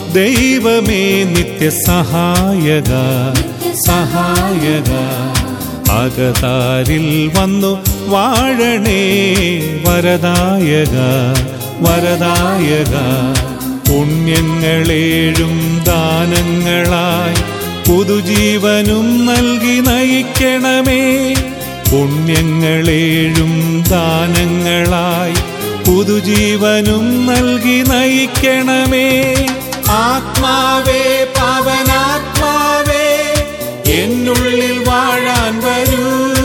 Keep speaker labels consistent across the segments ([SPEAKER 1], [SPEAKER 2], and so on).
[SPEAKER 1] ദൈവമേ നിത്യസഹായക സഹായക അകതാരിൽ വന്നു വാഴണേ വരദായക വരദായക പുണ്യങ്ങളേഴും ദാനങ്ങളായി പുതുജീവനും നൽകി നയിക്കണമേ പുണ്യങ്ങളേഴും ദാനങ്ങളായി പുതുജീവനും നൽകി നയിക്കണമേ ആത്മാവേ പവനാത്മാവേ എന്നുള്ളിൽ വാഴാൻ വരൂ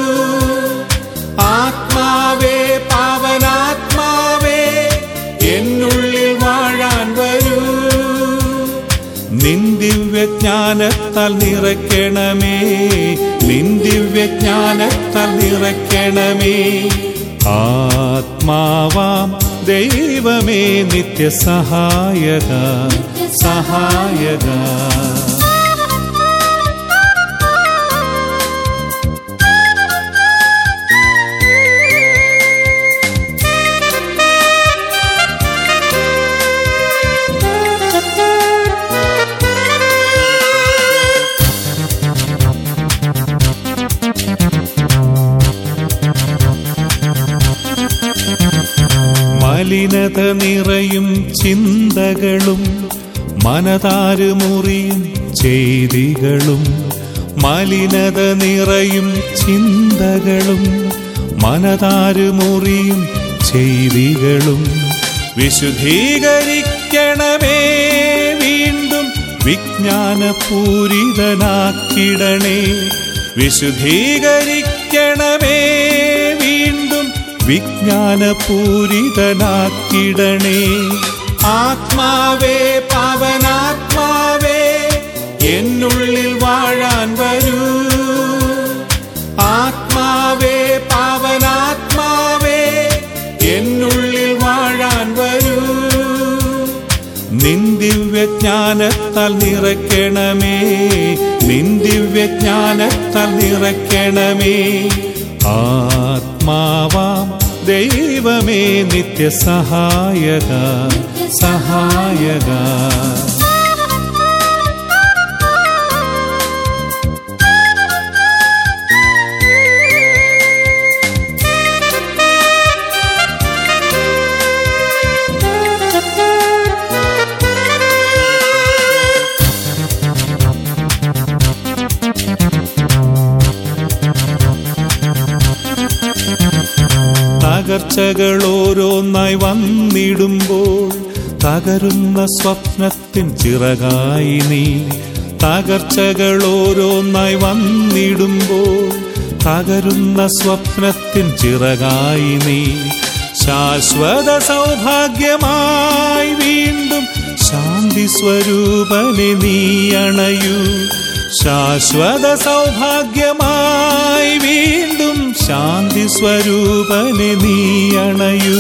[SPEAKER 1] ആത്മാവേ പാവനാത്മാവേ എന്നുള്ളിൽ വാഴാൻ വരൂ നിന്ദിവ്യജ്ഞാനത്താൽ നിറയ്ക്കണമേ നിന്ദിവ്യജ്ഞാനത്താൽ നിറയ്ക്കണമേ ആത്മാവാം ദൈവമേ നിത്യസഹായക സഹായക മലിനത നിറയും ചിന്തകളും മനതാര് മുറിയും ചെയ്തികളും മലിനത നിറയും ചിന്തകളും മനതാര് മുറിയും ചെയ്തികളും വിശുദ്ധീകരിക്കണമേ വീണ്ടും വിജ്ഞാനപൂരിതനാക്കിടണേ വിശുദ്ധീകരിക്കണമേ വീണ്ടും വിജ്ഞാനപൂരിതനാക്കിടണേ ആത്മാവേ പവനാത്മാവേ എന്നുള്ളിൽ വാഴാൻ വരൂ ആത്മാവേ പാവനാത്മാവേ എന്നുള്ളിൽ വാഴാൻ വരൂ നിന്ദിവ്യജ്ഞാനത്താൽ നിറയ്ക്കണമേ നിന്ദിവ്യജ്ഞാനത്താൽ നിറയ്ക്കണമേ ആത്മാവാം ദൈവമേ നിത്യസഹായക സഹായക തകർച്ചകൾ ഓരോന്നായി വന്നിടുമ്പോൾ തകരുന്ന സ്വപ്നത്തിൻ ചിറകായി നീ തകർച്ചകൾ ഓരോന്നായി വന്നിടുമ്പോൾ തകരുന്ന സ്വപ്നത്തിൻ ചിറകായി നീ ശാശ്വത സൗഭാഗ്യമായി വീണ്ടും ശാന്തി സ്വരൂപനെ നീ അണയൂ ശാശ്വത സൗഭാഗ്യമായി വീണ്ടും ശാന്തി സ്വരൂപനെ നീ അണയൂ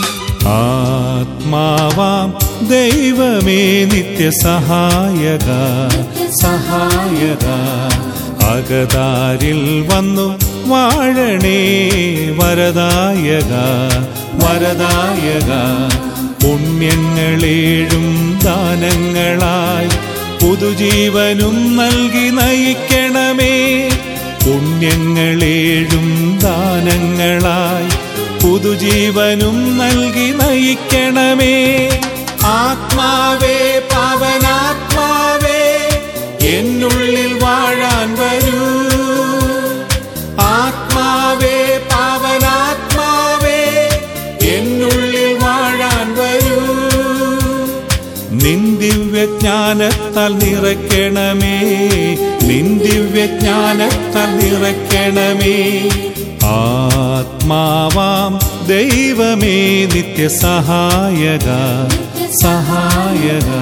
[SPEAKER 1] ആത്മാവാം ദൈവമേ നിത്യസഹായക സഹായക അകതാരിൽ വന്നു വാഴണേ വരദായക വരദായക പുണ്യങ്ങളേഴും ദാനങ്ങളായി പുതുജീവനും നൽകി നയിക്കണമേ പുണ്യങ്ങളേഴും ദാനങ്ങളായി പുതുജീവനും നൽകി നയിക്കണമേ ആത്മാവേ പാവനാത്മാവേ എന്നുള്ളിൽ വാഴാൻ വരൂ ആത്മാവേ പാവനാത്മാവേ എന്നുള്ളിൽ വാഴാൻ വരൂ നിന്ദിവ്യജ്ഞാനത്താൽ നിറയ്ക്കണമേ നിന്ദിവ്യജ്ഞാനത്താൽ നിറയ്ക്കണമേ ആത്മാവാം ദൈവമേ നിത്യസഹായക സഹായക